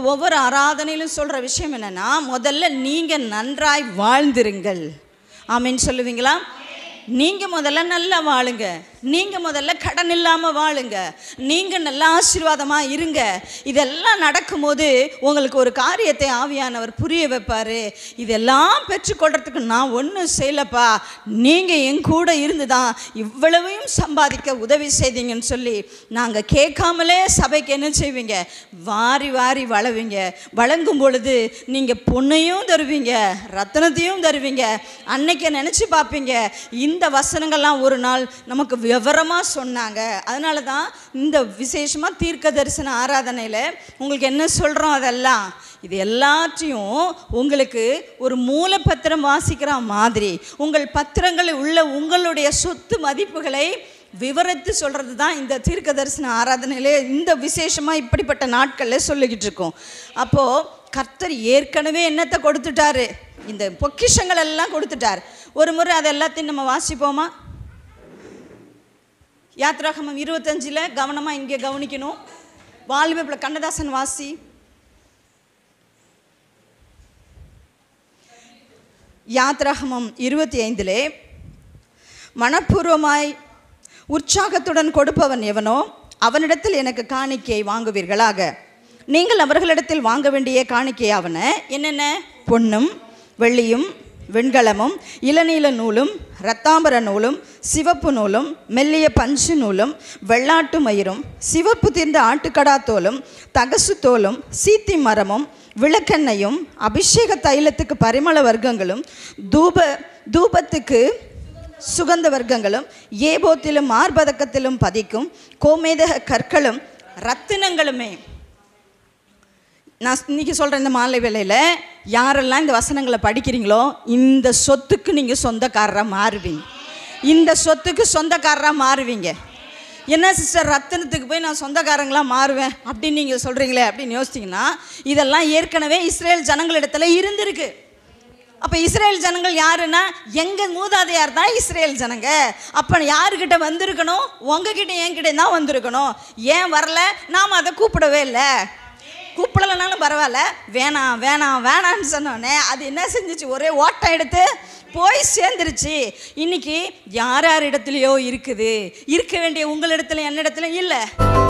ஒவ்வொரு ஆராதனையிலும் சொல்கிற விஷயம் என்னென்னா முதல்ல நீங்கள் நன்றாய் வாழ்ந்திருங்கள் ஆமீன் சொல்லுவீங்களா நீங்கள் முதல்ல நல்லா வாழுங்க நீங்கள் முதல்ல கடன் இல்லாமல் வாழுங்க நீங்கள் நல்லா ஆசீர்வாதமாக இருங்க இதெல்லாம் நடக்கும்போது உங்களுக்கு ஒரு காரியத்தை ஆவியானவர் புரிய வைப்பார் இதெல்லாம் பெற்றுக்கொள்றதுக்கு நான் ஒன்றும் செய்யலப்பா நீங்கள் என் கூட இருந்து தான் இவ்வளவையும் சம்பாதிக்க உதவி செய்தீங்கன்னு சொல்லி நாங்கள் கேட்காமலே சபைக்கு என்ன செய்வீங்க வாரி வாரி வளவீங்க வழங்கும் பொழுது நீங்கள் பொண்ணையும் தருவீங்க ரத்தனத்தையும் தருவீங்க அன்னைக்கு நினச்சி பார்ப்பீங்க இந்த வசனங்கள்லாம் ஒரு நாள் நமக்கு விவரமாக சொன்னாங்க அதனால தான் இந்த விசேஷமாக தீர்க்க தரிசன ஆராதனையில் உங்களுக்கு என்ன சொல்கிறோம் அதெல்லாம் இது எல்லாத்தையும் உங்களுக்கு ஒரு மூலப்பத்திரம் வாசிக்கிற மாதிரி உங்கள் பத்திரங்களில் உள்ள உங்களுடைய சொத்து மதிப்புகளை விவரித்து சொல்கிறது தான் இந்த தீர்க்க தரிசன ஆராதனையிலே இந்த விசேஷமாக இப்படிப்பட்ட நாட்களில் சொல்லிக்கிட்டு இருக்கோம் அப்போது கர்த்தர் ஏற்கனவே என்னத்தை கொடுத்துட்டாரு இந்த பொக்கிஷங்கள் எல்லாம் கொடுத்துட்டார் ஒரு முறை அது எல்லாத்தையும் நம்ம வாசிப்போமா யாத்ராகமம் இருபத்தஞ்சில் கவனமாக இங்கே கவனிக்கணும் வாலிபப்பில் கண்ணதாசன் வாசி யாத்ராகமம் இருபத்தி ஐந்திலே மனப்பூர்வமாய் உற்சாகத்துடன் கொடுப்பவன் எவனோ அவனிடத்தில் எனக்கு காணிக்கை வாங்குவீர்களாக நீங்கள் அவர்களிடத்தில் வாங்க வேண்டிய காணிக்கையாவன என்னென்ன பொன்னும் வெள்ளியும் வெண்கலமும் இளநீல நூலும் இரத்தாம்பர நூலும் சிவப்பு நூலும் மெல்லிய பஞ்சு நூலும் வெள்ளாட்டு மயிரும் சிவப்பு தீர்ந்த ஆட்டுக்கடா தோலும் தகசு தோலும் சீத்தி மரமும் விளக்கெண்ணையும் அபிஷேக தைலத்துக்கு பரிமள வர்க்கங்களும் தூப தூபத்துக்கு சுகந்த வர்க்கங்களும் ஏபோத்திலும் மார்பதக்கத்திலும் பதிக்கும் கோமேதக கற்களும் ரத்தினங்களுமே நான் இன்னைக்கு சொல்கிற இந்த மாலை வேளையில் யாரெல்லாம் இந்த வசனங்களை படிக்கிறீங்களோ இந்த சொத்துக்கு நீங்கள் சொந்தக்காரராக மாறுவீங்க இந்த சொத்துக்கு சொந்தக்காரராக மாறுவீங்க என்ன சிஸ்டர் ரத்தினத்துக்கு போய் நான் சொந்தக்காரங்களாக மாறுவேன் அப்படின்னு நீங்கள் சொல்கிறீங்களே அப்படின்னு யோசிச்சிங்கன்னா இதெல்லாம் ஏற்கனவே இஸ்ரேல் ஜனங்களிடத்துல இருந்திருக்கு அப்போ இஸ்ரேல் ஜனங்கள் யாருன்னா எங்கள் மூதாதையார் தான் இஸ்ரேல் ஜனங்க அப்போ யாருக்கிட்ட வந்திருக்கணும் உங்ககிட்ட என்கிட்ட தான் வந்திருக்கணும் ஏன் வரல நாம் அதை கூப்பிடவே இல்லை கூப்பிடலைனாலும் பரவாயில்ல வேணாம் வேணாம் வேணான்னு சொன்னோடனே அது என்ன செஞ்சுச்சு ஒரே ஓட்டம் எடுத்து போய் சேர்ந்துருச்சு இன்னைக்கு யார் யார் இடத்துலையோ இருக்குது இருக்க வேண்டிய உங்களிடத்துல என்னிடத்துல இல்லை